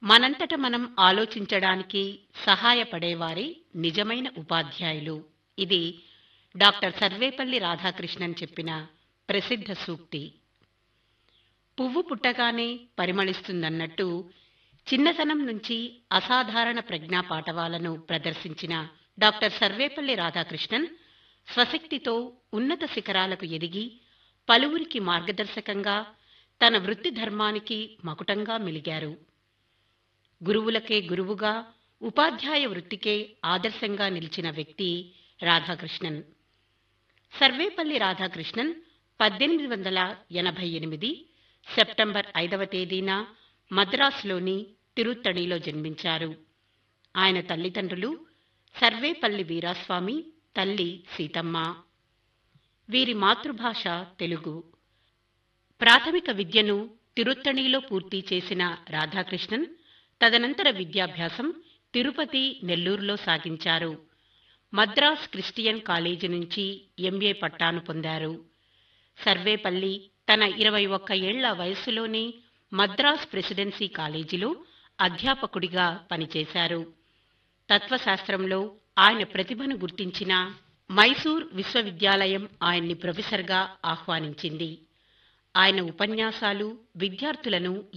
మనంతట మనం ఆలోచించడానికి సహాయపడేవారే నిజమైన ఉపాధ్యాయులు ఇది డాక్టర్ సర్వేపల్లి రాధాకృష్ణన్ చెప్పిన ప్రసిద్ధ సూక్తి పువ్వు పుట్టగానే పరిమళిస్తుందన్నట్టు చిన్నతనం నుంచి అసాధారణ ప్రజ్ఞా పాఠవాలను ప్రదర్శించిన డాక్టర్ సర్వేపల్లి రాధాకృష్ణన్ స్వశక్తితో ఉన్నత శిఖరాలకు ఎదిగి పలువురికి మార్గదర్శకంగా తన వృత్తి ధర్మానికి మకుటంగా మెలిగారు గురువులకే గురువుగా ఉపాధ్యాయ వృత్తికే ఆదర్శంగా నిలిచిన వ్యక్తి రాధాకృష్ణన్ సర్వేపల్లి రాధాకృష్ణన్ పద్దెనిమిది వందల ఎనభై ఎనిమిది సెప్టెంబర్ ఐదవ తేదీన మద్రాసులోని తిరుత్తణిలో జన్మించారు ఆయన తల్లిదండ్రులు సర్వేపల్లి వీరాస్వామి తల్లి సీతమ్మ వీరి మాతృభాష తెలుగు ప్రాథమిక విద్యను తిరుత్తణిలో పూర్తి చేసిన రాధాకృష్ణన్ తదనంతర విద్యాభ్యాసం తిరుపతి నెల్లూరులో సాగించారు మద్రాస్ క్రిస్టియన్ కాలేజీ నుంచి ఎంఏ పట్టాను పొందారు సర్వేపల్లి తన ఇరవై ఒక్క ఏళ్ల వయస్సులోనే మద్రాస్ ప్రెసిడెన్సీ కాలేజీలో అధ్యాపకుడిగా పనిచేశారు తత్వశాస్త్రంలో ఆయన ప్రతిభను గుర్తించిన మైసూర్ విశ్వవిద్యాలయం ఆయన్ని ప్రొఫెసర్గా ఆహ్వానించింది ఆయన ఉపన్యాసాలు విద్యార్థులను